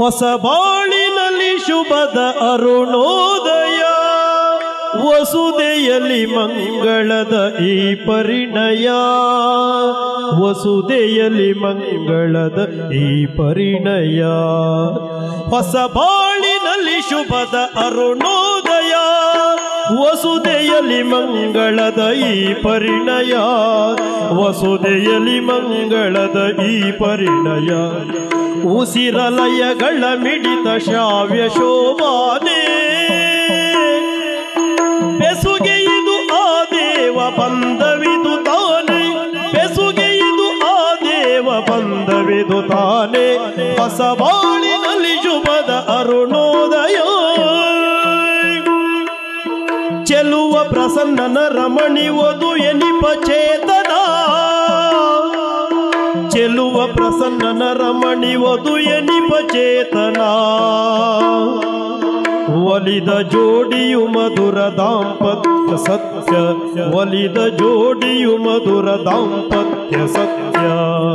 ಹೊಸ ಬಾಳಿನಲ್ಲಿ ಶುಭದ ಅರುಣೋದಯ ವಸುದೆಯಲ್ಲಿ ಮಂಗಳದ ಈ ಪರಿಣಯ ವಸುದೆಯಲ್ಲಿ ಮಂಗಳದ ಈ ಪರಿಣಯ ಹೊಸ ಬಾಳಿನಲ್ಲಿ ಶುಭದ ಅರುಣೋದಯ ವಸುದೆಯಲ್ಲಿ ಮಂಗಳದ ಈ ಪರಿಣಯ ವಸುದೆಯಲ್ಲಿ ಮಂಗಳದ ಈ ಪರಿಣಯ ಉಸಿರಲಯಗಳ ಮಿಡಿತ ಶ್ರಾವ್ಯ ಶೋಭಾನೆ ಬೆಸುಗೆ ಇದು ಆ ದೇವ ಬಂಧವಿದು ತಾನೆ ಬೆಸುಗೆ ಇದು ಆ ದೇವ ಬಂಧವಿದು ತಾನೆ ಹೊಸ ಬಾಳಿನಲ್ಲಿ ಶುಭದ ಅರುಣೋದಯ ಚೆಲುವ ಪ್ರಸನ್ನನ ರಮಣಿವದು ಎನಿಪ ಚೇತನ ಚೆಲುವ ಪ್ರಸನ್ನನ ರಮಣಿವದು ಎನಿಪ ಚೇತನ ಒಲಿದ ಜೋಡಿಯು ಮಧುರ ದಾಂಪತ್ಯ ಸತ್ಯ ಒಲಿದ ಜೋಡಿಯು ಮಧುರ ದಾಂಪತ್ಯ ಸತ್ಯ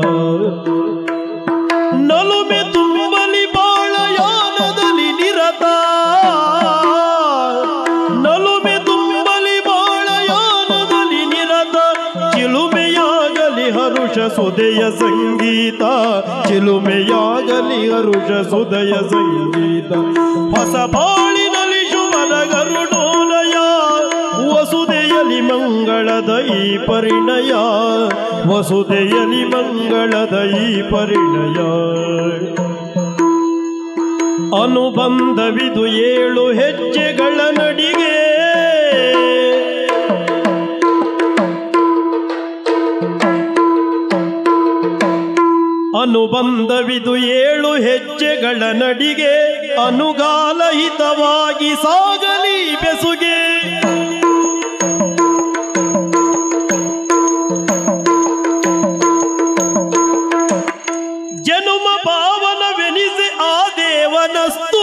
ನಲುಮೆ ತುಂಬಲಿ ಬಾಳಯಾನದಲ್ಲಿ ನಿರತ ನಲುಮೆ ತುಂಬಲಿ ಬಾಳಯಾನದಲ್ಲಿ ನಿರತ ಚಿಲುಮೆಯಾಗಲಿ ಹರುಷ ಸುದಯ ಸಂಗೀತ ಚಿಲುಮೆಯಾಗಲಿ ಹರುಷ ಸುದಯ ಸಂಗೀತ ಹೊಸ ಬಾಳಿನಲ್ಲಿ ಶುಭದ ಗರುಡೋಲಯ ವಸುದೆಯಲಿ ಮಂಗಳದ ಈ ಪರಿಣಯ ವಸುದೆಯಲಿ ಮಂಗಳದ ಈ ಪರಿಣಯ ಅನುಬಂಧವಿದು ಏಳು ಹೆಜ್ಜೆಗಳ ನಡಿಗೆ ಅನುಬಂಧವಿದು ಏಳು ಹೆಜ್ಜೆಗಳ ನಡಿಗೆ ಅನುಗಾಲಹಿತವಾಗಿ ಸಾಗಲಿ ಬೆಸುಗೆ ಜನುಮ ಪಾವನವೆನಿಸಿ ಆ ದೇವನಸ್ತು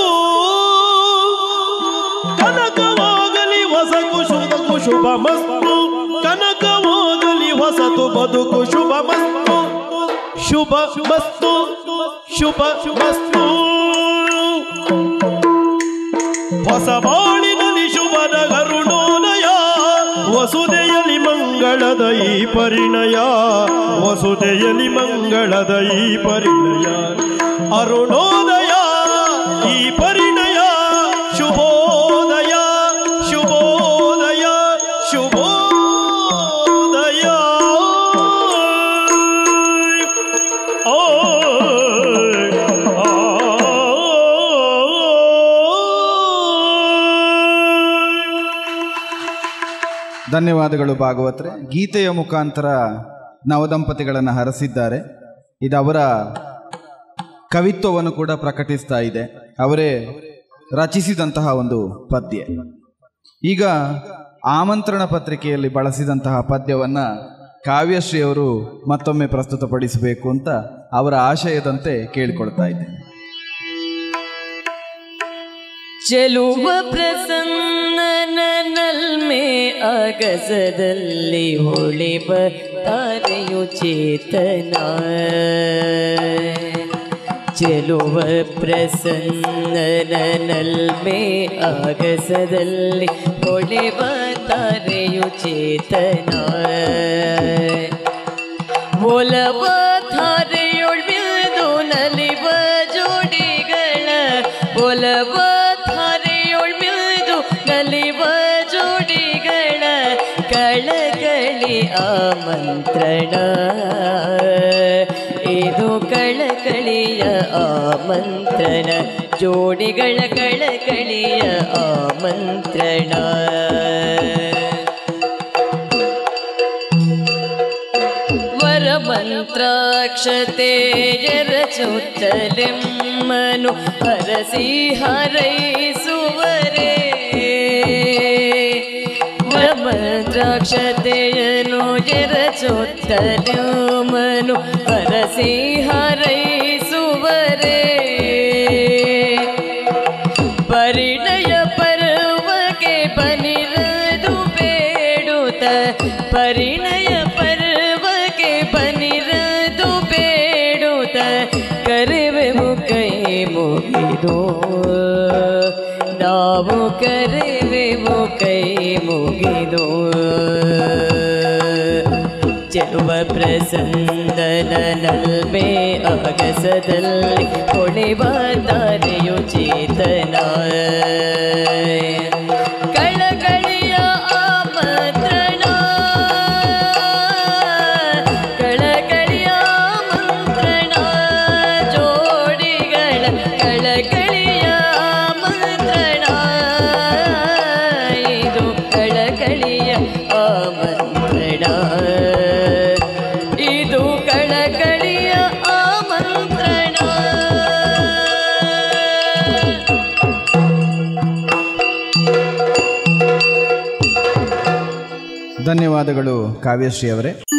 ಕನಕವಾಗಲಿ ಹೊಸ ಕುಶುಭ ಕುಶುಭ ಮಸ್ತು ಕನಕವಾಗಲಿ ಹೊಸತು ಬದುಕು ಶುಭ ಮಸ್ತು ಶುಭ ಮಸ್ತು ಶುಭ ಮಸ್ತು ಹೊಸ ಬಾಳಿನಲ್ಲಿ ಶುಭದ ಕರುಣೋದಯ ವಸುದೆಯಲಿ ಮಂಗಳದ ಈ ಪರಿಣಯ ವಸುದೆಯಲಿ ಮಂಗಳದ ಈ ಪರಿಣಯ ಅರುಣೋದಯ ಈ ಪರಿಣಯ ಶುಭೋದಯ ಶುಭೋದಯ ಶುಭೋದಯ ಓ ಧನ್ಯವಾದಗಳು ಭಾಗವತ್ರೆ ಗೀತೆಯ ಮುಖಾಂತರ ನವದಂಪತಿಗಳನ್ನು ಹರಸಿದ್ದಾರೆ ಇದು ಅವರ ಕವಿತ್ವವನ್ನು ಕೂಡ ಪ್ರಕಟಿಸ್ತಾ ಇದೆ ಅವರೇ ರಚಿಸಿದಂತಹ ಒಂದು ಪದ್ಯ ಈಗ ಆಮಂತ್ರಣ ಪತ್ರಿಕೆಯಲ್ಲಿ ಬಳಸಿದಂತಹ ಪದ್ಯವನ್ನು ಕಾವ್ಯಶ್ರೀ ಅವರು ಮತ್ತೊಮ್ಮೆ ಪ್ರಸ್ತುತಪಡಿಸಬೇಕು ಅಂತ ಅವರ ಆಶಯದಂತೆ ಕೇಳಿಕೊಳ್ತಾ ಇದ್ದೇನೆ ಚೆಲುವ ಪ್ರಸನ್ನನ ನಲ್ಮೆ ಆಗಸದಲ್ಲಿ ಹೊಳೆವ ತಾರೆಯು ಚೇತನ ಚೆಲುವ ಪ್ರಸನ್ನನ ನಲ್ಮೆ ಆಗಸದಲ್ಲಿ ಹೊಳೆವ ತಾರೆಯು ಚೇತನ ಒಲವ ಧಾರೆಯೊಳ್ಬಿದು ನಲಿವ ಜೋಡಿಗಳ ಒಲವ ಧಾರೆಯೊಳ್ಬಿದು ನಲಿವ ಜೋಡಿಗಳ ಕಳಕಳಿ ಆಮಂತ್ರಣ ಇದು ಕಳಕಳಿಯ ಆಮಂತ್ರಣ ಜೋಡಿಗಳ ಕಳಕಳಿಯ ಆಮಂತ್ರಣ ವರಮಂತ್ರಾಕ್ಷತೆಯರ ಚುತ್ತಲೆಮ್ಮನು ಹರಸಿ ಹರೈಸುವರೆ ವರಮಂತ್ರಾಕ್ಷತೆಯನು ಎರ ಚುತ್ತಲೆಮ್ಮನು ಹರಸಿ ಹರೈಸುವರೆ ಪರಿಣಯ ಪರ್ವಕ್ಕೆ ಬನಿರದು ಬೇಡುತ್ತ ಪರಿಣಯ ಪರ್ವಕ್ಕೆ ಬನಿರದು ಬೇಡುತ್ತ ಕರೆವೆವು ಕೈ ಮುಗಿದು ನಾವು ಕರೆವೆವು ಕೈ ಮುಗಿದು ಚೆಲುವ ಪ್ರಸಂದನ ನಲ್ಮೆ ಅಗಸದಲ್ಲಿ ಹೊಳೆವ ತಾರೆಯು ಚೇತನ ಕಳಕಳಿಯ ಆಮಂತ್ರಣ ಕಳಕಳಿಯ ಮಂತ್ರಣ ಜೋಡಿಗಳ ಕಳಕಳಿಯ ಮಂತ್ರಣ ಇದು ಕಳಕಳಿಯ ಆಮಂತ್ರಣ ಇದು ಕಳಕಳಿಯ ಆಮಂತ್ರಣ ಧನ್ಯವಾದಗಳು ಕಾವ್ಯಶ್ರೀ ಅವರೇ